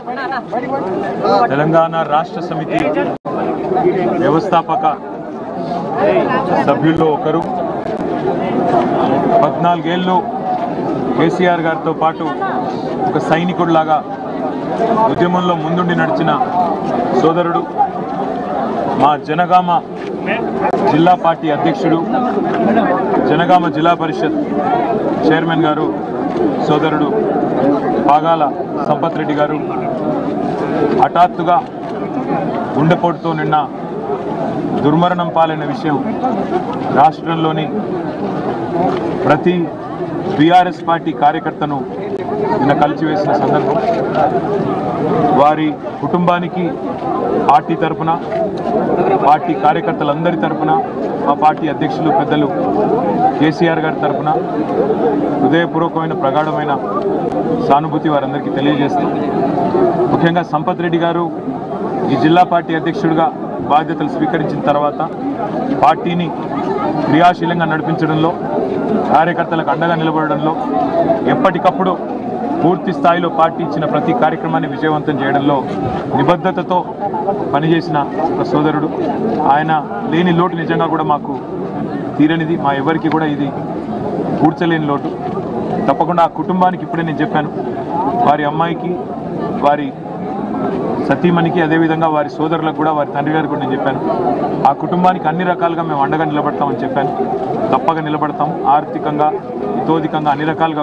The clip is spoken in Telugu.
తెలంగాణ రాష్ట్ర సమితి వ్యవస్థాపక సభ్యుల్లో ఒకరు పద్నాలుగేళ్ళు కేసీఆర్ గారితో పాటు ఒక సైనికుడిలాగా ఉద్యమంలో ముందుండి నడిచిన సోదరుడు మా జనగామ జిల్లా పార్టీ అధ్యక్షుడు జనగామ జిల్లా పరిషత్ చైర్మన్ గారు సోదరుడు పాగాల సంపత్ రెడ్డి గారు హఠాత్తుగా గుండెపోటుతో నిన్న దుర్మరణం పాలైన విషయం రాష్ట్రంలోని ప్రతి బీఆర్ఎస్ పార్టీ కార్యకర్తను నిన్న కలిసివేసిన సందర్భం వారి కుటుంబానికి పార్టీ తరపున పార్టీ కార్యకర్తలందరి తరపున మా పార్టీ అధ్యక్షులు పెద్దలు కేసీఆర్ గారి తరపున హృదయపూర్వకమైన ప్రగాఢమైన సానుభూతి వారందరికీ తెలియజేస్తూ ముఖ్యంగా సంపత్ రెడ్డి గారు ఈ జిల్లా పార్టీ అధ్యక్షుడిగా బాధ్యతలు స్వీకరించిన తర్వాత పార్టీని క్రియాశీలంగా నడిపించడంలో కార్యకర్తలకు అండగా నిలబడడంలో ఎప్పటికప్పుడు పూర్తి స్థాయిలో పార్టీ ఇచ్చిన ప్రతి కార్యక్రమాన్ని విజయవంతం చేయడంలో నిబద్ధతతో పనిచేసిన ఒక సోదరుడు ఆయన లేని లోటు నిజంగా కూడా మాకు తీరనిది మా ఎవరికి కూడా ఇది పూడ్చలేని లోటు తప్పకుండా ఆ కుటుంబానికి ఇప్పుడే నేను చెప్పాను వారి అమ్మాయికి వారి సతీమణికి అదేవిధంగా వారి సోదరులకు కూడా వారి తండ్రి గారికి కూడా నేను చెప్పాను ఆ కుటుంబానికి అన్ని రకాలుగా మేము అండగా నిలబడతామని చెప్పాను తప్పగా నిలబడతాం ఆర్థికంగా ఇతోధికంగా అన్ని రకాలుగా